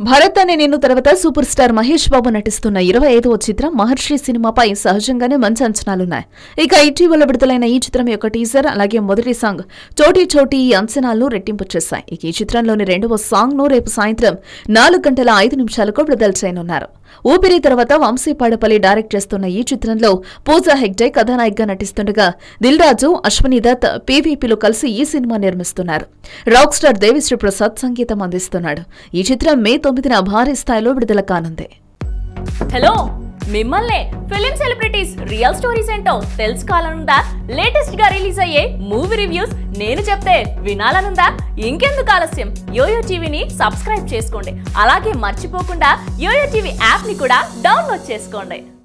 భరత్ అనే నేను తర్వాత సూపర్ స్టార్ మహేష్ బాబు నటిస్తున్న ఇరవై ఐదవ చిత్రం మహర్షి సినిమాపై సహజంగానే మంచి అంచనాలున్నాయి ఇక ఇటీవల విడుదలైన ఈ చిత్రం యొక్క టీజర్ అలాగే మొదటి సాంగ్ చోటీ చోటీ ఈ అంచనాలను రెట్టింపు చేశాయి ఇక ఈ చిత్రంలోని రెండవ సాంగ్ ను రేపు సాయంత్రం నాలుగు గంటల ఐదు నిమిషాలకు విడుదల చేయనున్నారు ఊపిరి తర్వాత వంశీపాడపల్లి డైరెక్ట్ చేస్తున్న ఈ చిత్రంలో పూజా హెగ్డే కథానాయికగా నటిస్తుండగా దిల్ రాజు అశ్వనీ దత్ పీవీపీలు కలిసి ఈ సినిమా నిర్మిస్తున్నారు రాక్ స్టార్ దేవిశ్రీ ప్రసాద్ సంగీతం అందిస్తున్నాడు ఈ చిత్రం మే తొమ్మిదిన భారీ స్థాయిలో విడుదల కానుంది హలో మిమ్మల్నే ఫిలిం సెలబ్రిటీస్ రియల్ స్టోరీస్ ఏంటో తెలుసుకోవాలనుందా లేటెస్ట్ గా రిలీజ్ అయ్యే మూవీ రివ్యూస్ నేను చెప్తే వినాలనుందా ఇంకెందుకు ఆలస్యం యోయో టీవీని సబ్స్క్రైబ్ చేసుకోండి అలాగే మర్చిపోకుండా యోయో టీవీ యాప్ ని కూడా డౌన్లోడ్ చేసుకోండి